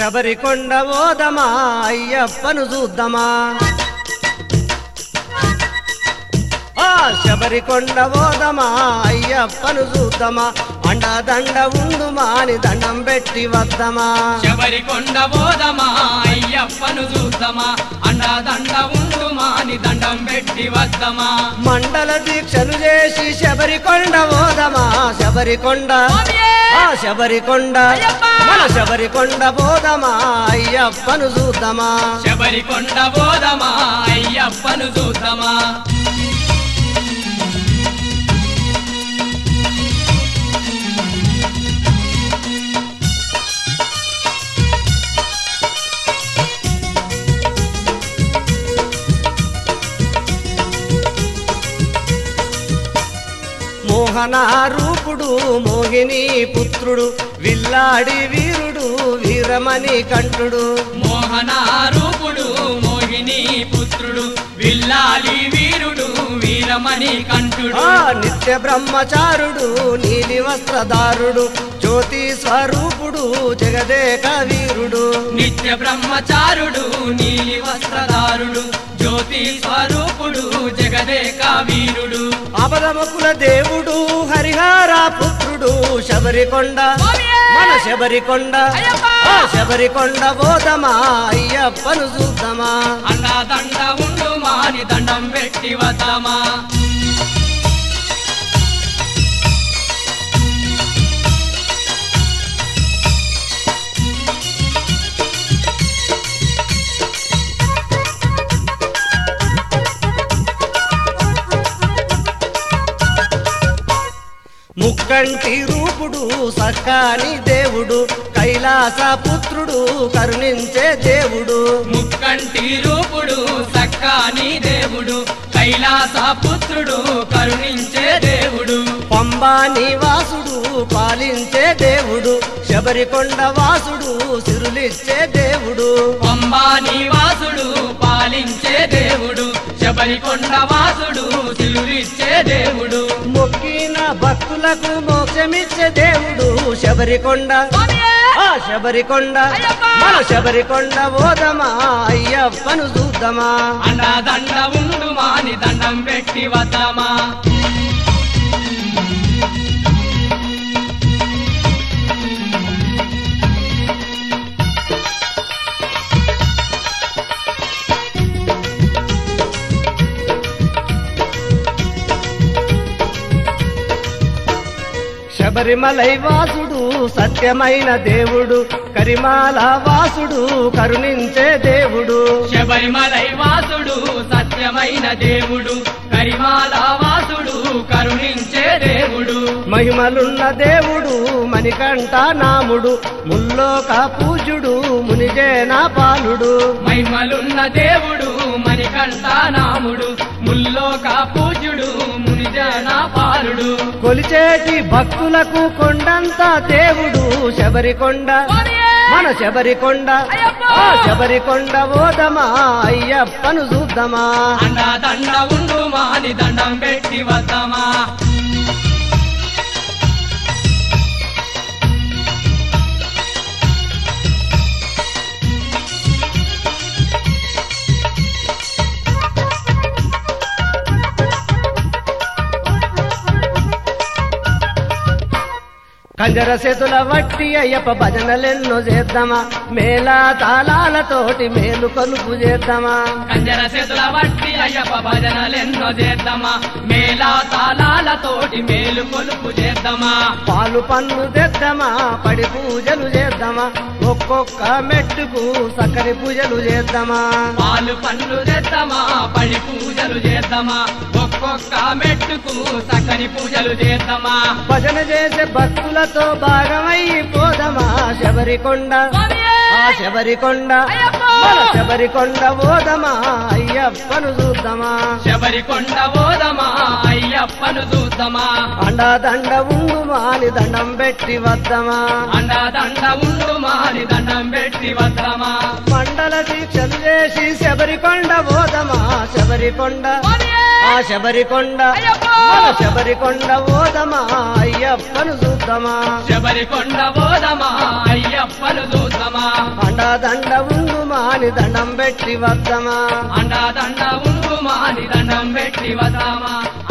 శబరికొండ ఓదమా అయ్యప్పను చూద్దామా ఆ శబరికొండ ఓదమా అయ్యప్పను చూద్దామా అండదండ ఉండుమా అని దండం పెట్టి వద్దమా శబరి కొండ బోధమా అయ్యప్పను చూద్దామా అండదండ ఉండుమా అని దండం పెట్టి వద్దమా మండల దీక్షలు చేసి శబరికొండ ఓదమా శబరికొండ ఆ శబరికొండ మన శబరికొండ పోదమా అయ్యప్పను చూద్దామా శబరి కొండ బోధమా అయ్యప్పను చూద్దామా మోహన రూపుడు మోహిని పుత్రుడు విల్లాడి వీరుడు వీరమణి కంఠుడు మోహన రూపుడు మోహిని పుత్రుడు విల్లాలి వీరుడు వీరమణి కంఠుడు ఆ నిత్య బ్రహ్మచారుడు నీలి వస్త్రధారుడు జ్యోతి స్వరూపుడు జగదేక వీరుడు నిత్య బ్రహ్మచారుడు నీలి వస్త్రధారుడు జ్యోతి స్వరూపుడు జగదేక వీరుడు అపదముకుల దేవుడు హరిహర పుత్రుడు శబరికొండ మన శబరికొండ ఆ శబరికొండ బోధమా అయ్యప్పను చూద్దామా అన్నదండ ఉండు మాని దండం పెట్టి వద్దామా ముక్కంటి రూపుడు సక్కాని దేవుడు కైలాస పుత్రుడు కరుణించే దేవుడు ముక్కంటి రూపుడు సక్కాని దేవుడు కైలాస పుత్రుడు కరుణించే దేవుడు పంబా నివాసుడు పాలించే దేవుడు శబరికొండ వాసుడు సిరులిచ్చే దేవుడు పంబా నివాసుడు పాలించే దేవుడు శబరికొండ వాసుడు సిలువిచ్చే దేవుడు మొక్కిన భక్తులకు మోక్షమిచ్చే దేవుడు శబరికొండ ఆ శబరికొండ మన శబరికొండ ఓదమా అయ్యప్పను చూద్దామా అండదండ ఉండు మాని దండం పెట్టి వద్దామా శబరిమలై వాసుడు సత్యమైన దేవుడు కరిమాల వాసుడు కరుణించే దేవుడు శబరిమలై వాసుడు సత్యమైన దేవుడు కరిమాల వాసుడు కరుణించే దేవుడు మహిమలున్న దేవుడు మణికంఠ నాముడు ముల్లోక పూజుడు మునిజేన పాలుడు మహిమలున్న దేవుడు మణికంఠ నాముడు ముల్లోక పూజ్యుడు మునిజన పాలుడు కొలిచేటి భక్తులకు కొండంత దేవుడు శబరికొండ మన శబరికొండ ఆ శబరికొండ ఓదమా అయ్యప్పను చూద్దామా అండదండ ఉండు మాని దండం పెట్టి వద్దామా కంజర చేతుల వట్టి అయ్యప్ప భజనలెన్నో చేద్దామా మేళా తాళాలతోటి మేలు కలుపు చేద్దామా కంజర చేతుల వట్టి అయ్యప్ప భజనలెన్నో చేద్దామా మేళా తాళాలతోటి మేలు కొలుపు చేద్దామా పాలు పన్ను తెద్దామా పడి పూజలు చేద్దామా ఒక్కొక్క మెట్టుకు సక్కరి పూజలు చేద్దామా పాలు పండ్లు తెద్దామా పడి పూజలు చేద్దామా ఒక్కొక్క మెట్టుకు సక్కని పూజలు చేద్దామా భజన చేసే భక్తులతో భాగమైపోదమా శబరికొండ ఆ శబరికొండ మన శబరికొండ ఓదమా అయ్యప్పను చూద్దామా శబరికొండ పోదమా అయ్యప్పను చూద్దామా అండదండ ఉండు మాని దండం పెట్టి వద్దమా అండదండ ఉండు మాని దండం పెట్టి వద్దామా మండల దీక్షలు చేసి శబరికొండ పోదమా శబరికొండ ఆ ఆ శబరికొండ అయ్యప్ప! మన శబరికొండ ఓదమా అయ్యప్పను చూద్దామా శబరికొండ బోధమా అయ్యప్పను చూద్దామా అండా దండ ఉండు మాని దండం పెట్టి వద్దమా అండా దండ ఉండు మాని దండం పెట్టి వదామా